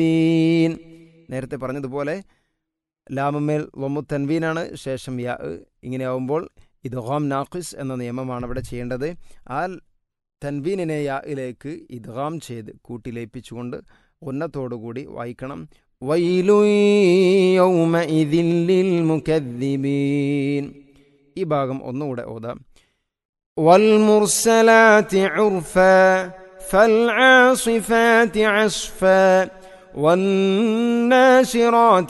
ഈൻ. നേരത്തെ പറഞ്ഞതുപോലെ ലാമമേൽ വമു തൻവീനാണ് ശേഷം യാ ഇങ്ങനെയാവുമ്പോൾ ഇദ്ഗാം നാഖിസ് എന്ന നിയമമാണ് അവിടെ ചെയ്യേണ്ടത് ആ തൻവീനിനെ യായിലേക്ക് ഇദ്ഗാം ചെയ്ത് കൂട്ടിലേപ്പിച്ചുകൊണ്ട് ഉന്നത്തോടുകൂടി വായിക്കണം വൈലു യൗമഇദിൻ ലിൽമുകദ്ദിബീൻ ഈ ഭാഗം ഒന്നുകൂടെ ഓതാം والمرسلات عرفا فالعاصفات عصفا والناشرات